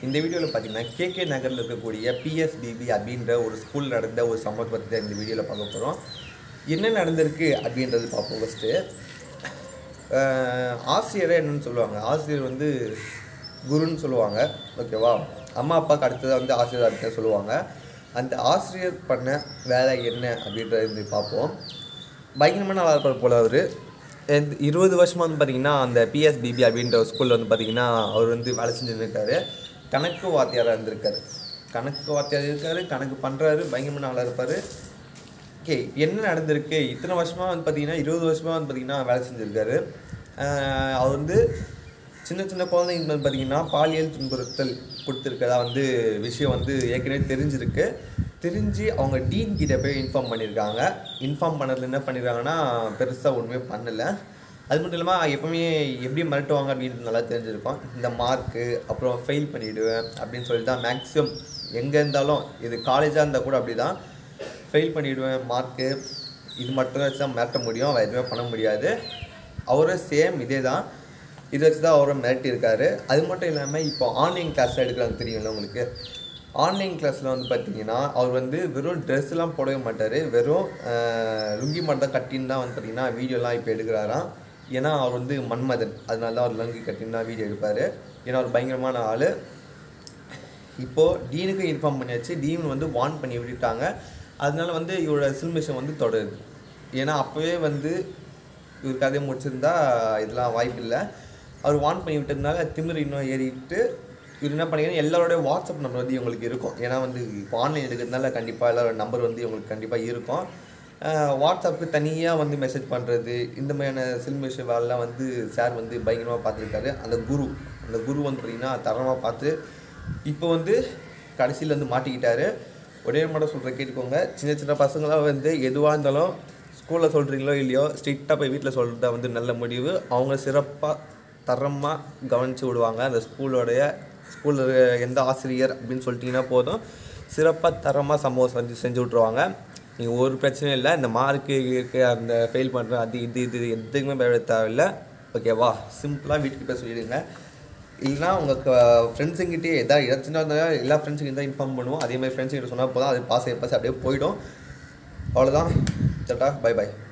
இந்த வீடியோவில் பார்த்தீங்கன்னா கேகே நகரில் இருக்கக்கூடிய பிஎஸ்பிபி அப்படின்ற ஒரு ஸ்கூல் நடந்த ஒரு சம்பவத்தை பற்றி தான் இந்த வீடியோவில் பார்க்க போகிறோம் என்ன நடந்திருக்கு அப்படின்றது பார்ப்போம் ஃபஸ்ட்டு ஆசிரியரை என்னன்னு சொல்லுவாங்க ஆசிரியர் வந்து குருன்னு சொல்லுவாங்க ஓகேவா அம்மா அப்பாவுக்கு அடுத்ததாக வந்து ஆசிரியர் அப்படின்னு சொல்லுவாங்க அந்த ஆசிரியர் பண்ண வேலை என்ன அப்படின்றத வந்து பார்ப்போம் பயங்கரமான வேலை பார்க்க போல அவர் இருபது வருஷமாக வந்து பார்த்தீங்கன்னா அந்த பிஎஸ்பிபி அப்படின்ற ஸ்கூலில் வந்து பார்த்தீங்கன்னா அவர் வந்து வேலை செஞ்சுட்டு இருக்காரு கணக்கு வாத்தியாராக இருந்திருக்காரு கணக்கு வாத்தியார் இருக்காரு கணக்கு பண்ணுறாரு பயங்கரமான ஆளாக இருப்பார் ஓகே என்ன நடந்திருக்கு இத்தனை வருஷமாக வந்து பார்த்தீங்கன்னா இருபது வருஷமாக வந்து பார்த்தீங்கன்னா வேலை செஞ்சுருக்காரு ஆஹ் அவர் வந்து சின்ன சின்ன குழந்தைங்க வந்து பார்த்தீங்கன்னா பாலியல் துன்புறுத்தல் கொடுத்துருக்கதா வந்து விஷயம் வந்து ஏற்கனவே தெரிஞ்சிருக்கு தெரிஞ்சு அவங்க டீன் கிட்ட போய் இன்ஃபார்ம் பண்ணியிருக்காங்க இன்ஃபார்ம் பண்ணதில் என்ன பண்ணியிருக்காங்கன்னா பெருசாக ஒன்றுமே பண்ணலை அது மட்டும் இல்லாமல் எப்பவுமே எப்படி மிரட்டுவாங்க அப்படின்றது நல்லா தெரிஞ்சிருக்கும் இந்த மார்க்கு அப்புறம் ஃபெயில் பண்ணிவிடுவேன் அப்படின்னு சொல்லி தான் மேக்ஸிமம் எங்கே இருந்தாலும் இது காலேஜாக இருந்தால் கூட அப்படி தான் ஃபெயில் பண்ணிவிடுவேன் மார்க்கு இது மட்டும் வச்சு தான் மிரட்ட முடியும் வேறு எதுவுமே பண்ண முடியாது அவரும் சேம் இதே தான் இதை வச்சு தான் அவரும் மிரட்டியிருக்காரு அது மட்டும் இல்லாமல் இப்போ ஆன்லைன் கிளாஸில் எடுக்கிறாங்க தெரியும்ல உங்களுக்கு ஆன்லைன் கிளாஸில் வந்து பார்த்தீங்கன்னா அவர் வந்து வெறும் ட்ரெஸ்லாம் போடவே மாட்டார் வெறும் ஆஹ், லுங்கி மட்டும் தான் கட்டின்னு தான் வந்து பார்த்தீங்கன்னா வீடியோலாம் இப்போ எடுக்கிறாராம் ஏன்னா அவர் வந்து மன்மதன் அதனால தான் அவர் லுங்கி கட்டின்னு தான் வீடியோ எடுப்பார் ஏன்னா அவர் பயங்கரமான ஆள் இப்போது டீனுக்கு இன்ஃபார்ம் பண்ணியாச்சு டீன் வந்து வார்ன் பண்ணி விட்டுட்டாங்க அதனால வந்து இவரோட சில்மிஷன் வந்து தொடருது ஏன்னா அப்போவே வந்து இவர் கதையை முடிச்சிருந்தா இதெல்லாம் வாய்ப்பு இல்லை அவர் வார்ன் பண்ணி விட்டதுனால திமிர் இன்னும் ஏறிட்டு இவர் என்ன பண்ணிங்கன்னா எல்லாரோட வாட்ஸ்அப் நம்பர் வந்து இவங்களுக்கு இருக்கும் ஏன்னா வந்து இப்போ ஆன்லைன் எடுக்கிறதுனால கண்டிப்பாக எல்லாரோட நம்பர் வந்து இவங்களுக்கு கண்டிப்பாக இருக்கும் ஆஹ் வாட்ஸ்அப்புக்கு தனியாக வந்து மெசேஜ் பண்ணுறது இந்த மாதிரியான சில்மிஷ வேலைலாம் வந்து சார் வந்து பயங்கரமாக பார்த்துருக்காரு அந்த குரு அந்த குரு வந்து பார்த்திங்கன்னா தரமாக பார்த்து இப்போ வந்து கடைசியில் வந்து மாட்டிக்கிட்டாரு ஒரே மட்டும் சொல்கிற கேட்டுக்கோங்க சின்ன சின்ன பசங்களாம் வந்து எதுவாக இருந்தாலும் ஸ்கூலில் சொல்கிறீங்களோ இல்லையோ ஸ்ட்ரிக்டாக போய் வீட்டில் சொல்கிறது தான் வந்து நல்ல முடிவு அவங்க சிறப்பாக தரமாக கவனித்து விடுவாங்க அந்த ஸ்கூலோடைய ஸ்கூலில் எந்த ஆசிரியர் அப்படின்னு சொல்லிட்டீங்கன்னா போதும் சிறப்பாக தரமாக சம்பவம் செஞ்சு செஞ்சு விட்ருவாங்க நீங்கள் ஒரு பிரச்சனையும் இல்லை இந்த மார்க்கு இருக்கு அந்த ஃபெயில் பண்ணுற அது இது இது எதுக்குமே பயப்பட தேவையில்லை ஓகேவா சிம்பிளாக வீட்டுக்கு போய் சொல்லிடுங்க இல்லைனா உங்கள் ஃப்ரெண்ட்ஸுங்கிட்டே எதாவது ஏதாச்சும் இருந்தால் எல்லா ஃப்ரெண்ட்ஸுக்கு தான் இன்ஃபார்ம் பண்ணுவோம் அதே மாதிரி ஃப்ரெண்ட்ஸுங்கிட்ட சொன்னால் போதும் அது பாஸ் ஆகி பாஸ் அப்படியே போயிடும் அவ்வளோதான் சட்டா பை பை